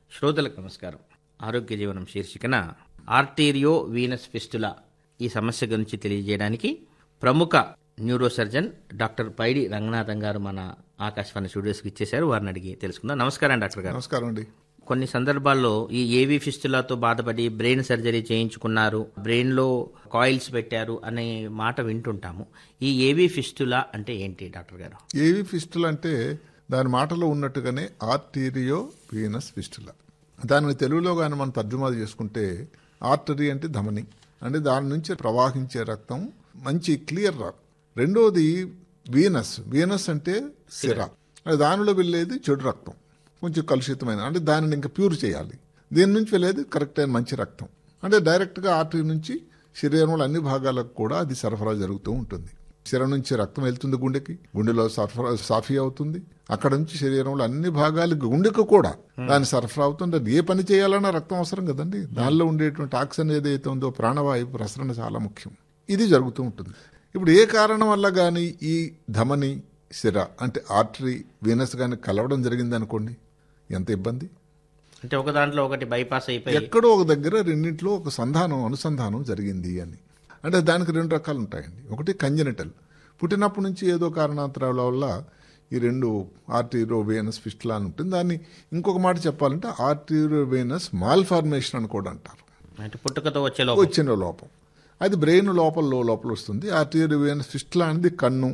శ్రోతలకు నమస్కారం ఆరోగ్య జీవనం శీర్షికన ఆర్టీరియో వీనస్ ఫిస్టులా ఈ సమస్య గురించి తెలియజేయడానికి ప్రముఖ న్యూరోసర్జన్ డాక్టర్ పైడి రంగనాథన్ గారు మన ఆకాశవాణి స్టూడియోస్కి ఇచ్చేశారు వారిని అడిగి తెలుసుకుందాం నమస్కారం డాక్టర్ గారు నమస్కారం అండి కొన్ని సందర్భాల్లో ఈ ఏవి ఫిస్టులాతో బాధపడి బ్రెయిన్ సర్జరీ చేయించుకున్నారు బ్రెయిన్లో కాయిల్స్ పెట్టారు అనే మాట వింటుంటాము ఈ ఏవి ఫిస్టులా అంటే ఏంటి డాక్టర్ గారు ఏవి ఫిస్టులా అంటే దాని మాటలో ఉన్నట్టుగానే ఆర్టీరియో వీనస్ ఫిస్టులా దానిని తెలుగులో కానీ మనం తర్జుమా చేసుకుంటే ఆర్టరీ అంటే ధమని అంటే దాని నుంచి ప్రవాహించే రక్తం మంచి క్లియర్ రా రెండోది వీనస్ వీనస్ అంటే సిర అది దానిలో వెళ్ళేది చెడు రక్తం కొంచెం కలుషితమైన అంటే దానిని ఇంకా ప్యూర్ చేయాలి దీని నుంచి వెళ్ళేది కరెక్ట్ అయిన మంచి రక్తం అంటే డైరెక్ట్గా ఆర్టరీ నుంచి శరీరంలో అన్ని భాగాలకు కూడా అది సరఫరా జరుగుతూ ఉంటుంది శిర నుంచి రక్తం వెళ్తుంది గుండెకి గుండెలో సరఫరా సాఫీ అవుతుంది అక్కడ నుంచి శరీరంలో అన్ని భాగాలకి గుండెకు కూడా దాని సరఫరా అవుతుంది అది ఏ పని చేయాలన్నా రక్తం అవసరం కదండి దానిలో ఉండేటువంటి ఆక్సిజన్ ఏదైతే ఉందో ప్రాణవాయువు ప్రసరణ చాలా ముఖ్యం ఇది జరుగుతూ ఉంటుంది ఇప్పుడు ఏ కారణం వల్ల కానీ ఈ ధమని శిర అంటే ఆర్టరీ వీనస్ కానీ కలవడం జరిగింది అనుకోండి ఎంత ఇబ్బంది అంటే ఒక దాంట్లో ఒకటి బైపాస్ అయిపోయి ఎక్కడో ఒక దగ్గర రెండింటిలో ఒక సంధానం అనుసంధానం జరిగింది అని అంటే దానికి రెండు రకాలు ఉంటాయండి ఒకటి కంజనిటల్ పుట్టినప్పటి నుంచి ఏదో కారణాంతరాల వల్ల ఈ రెండు ఆర్టీరో వేనస్ ఫిస్టులా అని ఉంటుంది దాన్ని ఇంకొక మాట చెప్పాలంటే ఆర్టీరో వేనస్ మాల్ఫార్మేషన్ అని కూడా అంటారు అంటే పుట్టుకతో వచ్చే లోపం వచ్చిన లోపం అది బ్రెయిన్ లోపల లో- లోపల వస్తుంది ఆర్టీరియల్ వేనస్ ఫిస్టులా అనేది కన్ను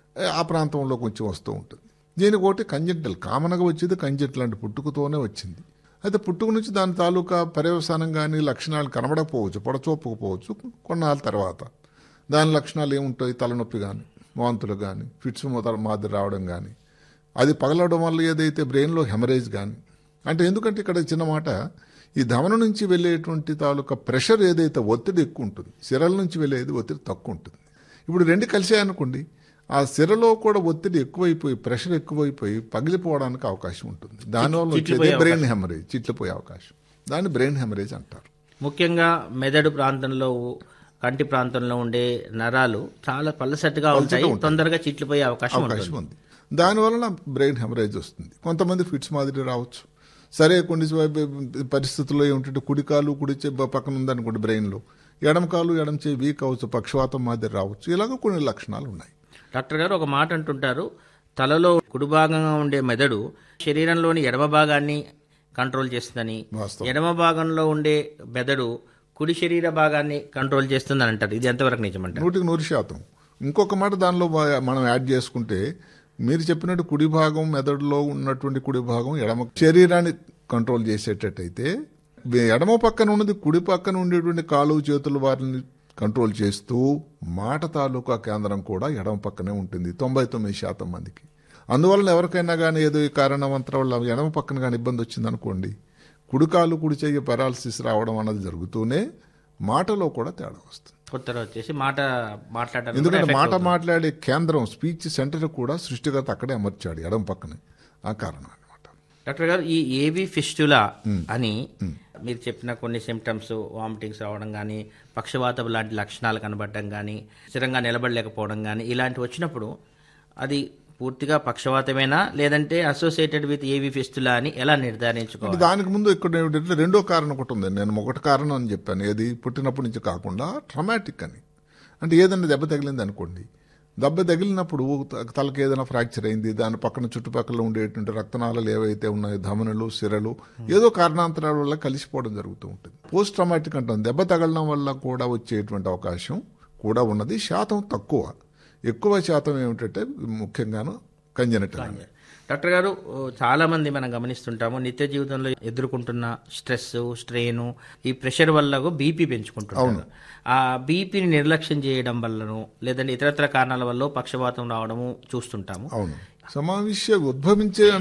ఆ ప్రాంతంలో కొంచెం వస్తూ ఉంటుంది దీనికి ఒకటి కంజెంటల్ కామన్గా వచ్చేది కంజెంటల్ అంటే పుట్టుకతోనే వచ్చింది అయితే పుట్టుక నుంచి దాని తాలూకా పర్యవసానం కానీ లక్షణాలు కనబడకపోవచ్చు పొడచోపకపోవచ్చు కొన్నాళ్ళ తర్వాత దాని లక్షణాలు ఏముంటాయి తలనొప్పి కానీ వాంతులు కానీ ఫిట్స్ మొదల మాదిరి రావడం కానీ అది పగలవడం వల్ల ఏదైతే బ్రెయిన్లో హెమరేజ్ కానీ అంటే ఎందుకంటే ఇక్కడ చిన్న మాట ఈ ధమన నుంచి వెళ్ళేటువంటి తాలూకా ప్రెషర్ ఏదైతే ఒత్తిడి ఎక్కువ ఉంటుంది సిరల నుంచి వెళ్ళేది ఒత్తిడి తక్కువ ఉంటుంది ఇప్పుడు రెండు కలిసాయనుకోండి ఆ సిరలో కూడా ఒత్తిడి ఎక్కువైపోయి ప్రెషర్ ఎక్కువైపోయి పగిలిపోవడానికి అవకాశం ఉంటుంది దానివల్ల వచ్చేది బ్రెయిన్ హెమరేజ్ చిట్లిపోయే అవకాశం దాన్ని బ్రెయిన్ హెమరేజ్ అంటారు ముఖ్యంగా మెదడు ప్రాంతంలో కంటి ప్రాంతంలో ఉండే నరాలు చాలా పలసట్టుగా ఉంటాయి తొందరగా చిట్లిపోయే అవకాశం ఉంటుంది అవకాశం ఉంది దానివలన బ్రెయిన్ హెమరేజ్ వస్తుంది కొంతమంది ఫిట్స్ మాదిరి రావచ్చు సరే కొన్ని పరిస్థితుల్లో ఏమిటంటే కుడి కాలు కుడి చే పక్కన ఉందనుకోండి బ్రెయిన్లో ఎడమ కాలు ఎడమ చేయి వీక్ అవచ్చు పక్షవాతం మాదిరి రావచ్చు ఇలాగ కొన్ని లక్షణాలు ఉన్నాయి డాక్టర్ గారు ఒక మాట అంటుంటారు తలలో కుడి భాగంగా ఉండే మెదడు శరీరంలోని ఎడమ భాగాన్ని కంట్రోల్ చేస్తుందని వాస్తవం. ఎడమ భాగంలో ఉండే మెదడు కుడి శరీర భాగాన్ని కంట్రోల్ చేస్తుందని అంటారు ఇది ఎంతవరకు నిజమంటారు నూటికి నూరు శాతం ఇంకొక మాట దానిలో వా- మనం యాడ్ చేసుకుంటే మీరు చెప్పినట్టు కుడి భాగం మెదడులో ఉన్నటువంటి కుడి భాగం ఎడమ శరీరాన్ని కంట్రోల్ చేసేటట్టయితే ఎడమ పక్కన ఉన్నది కుడి పక్కన ఉండేటువంటి కాలు చేతులు వారిని కంట్రోల్ చేస్తూ మాట తాలూకా కేంద్రం కూడా ఎడమ పక్కనే ఉంటుంది తొంభై తొమ్మిది శాతం మందికి అందువలన ఎవరికైనా కానీ ఏదో ఈ కారణమంతరం వల్ల ఎడమ పక్కన కానీ ఇబ్బంది వచ్చిందనుకోండి కుడికాలు కుడి చెయ్యి పెరాలసిస్ రావడం అన్నది జరుగుతూనే మాటలో కూడా తేడా వస్తుంది కొత్త వచ్చేసి మాట మాట్లాడడానికి ఎందుకంటే మాట మాట్లాడే కేంద్రం స్పీచ్ సెంటర్ కూడా సృష్టిగత అక్కడే అమర్చాడు ఎడం పక్కనే ఆ కారణం అనమాట డాక్టర్ గారు ఈ ఏవి ఫిస్టులా అని మీరు చెప్పిన కొన్ని సిమ్టమ్స్ వామిటింగ్స్ రావడం కానీ పక్షవాతం లాంటి లక్షణాలు కనబడడం కానీ స్థిరంగా నిలబడలేకపోవడం కానీ ఇలాంటివి వచ్చినప్పుడు అది పూర్తిగా పక్షవాతమేనా లేదంటే అసోసియేటెడ్ విత్ ఏవి ఫిస్టులా అని ఎలా నిర్ధారించుకోవాలి దానికి ముందు ఇక్కడ ఏమిటంటే రెండో కారణం ఒకటి ఉంది నేను ఒకటి కారణం అని చెప్పాను ఏది పుట్టినప్పటి నుంచి కాకుండా ట్రమాటిక్ అని అంటే ఏదైనా దెబ్బ తగిలింది అనుకోండి దెబ్బ తగిలినప్పుడు త- తలకి ఏదైనా ఫ్రాక్చర్ అయింది దాని పక్కన చుట్టుపక్కల ఉండేటువంటి రక్తనాళాలు ఏవైతే ఉన్నాయో ధమనులు సిరలు ఏదో కారణాంతరాల వల్ల కలిసిపోవడం జరుగుతూ ఉంటుంది పోస్ట్ ట్రమాటిక్ అంటాం దెబ్బ తగలడం వల్ల కూడా వచ్చేటువంటి అవకాశం కూడా ఉన్నది శాతం తక్కువ ఎక్కువ శాతం ఏమిటంటే ముఖ్యంగాను కంజనటల్ అని డాక్టర్ గారు ఓ, చాలా మంది మనం గమనిస్తుంటాము నిత్య జీవితంలో ఎదుర్కొంటున్న స్ట్రెస్ స్ట్రెయిన్ ఈ ప్రెషర్ వల్ల బీపీ పెంచుకుంటున్నారు ఆ బీపీని నిర్లక్ష్యం చేయడం వల్లనో లేదంటే ఇతరత్ర కారణాల వల్ల పక్షవాతం రావడము చూస్తుంటాము అవును సమావేశ ఉద్భవించే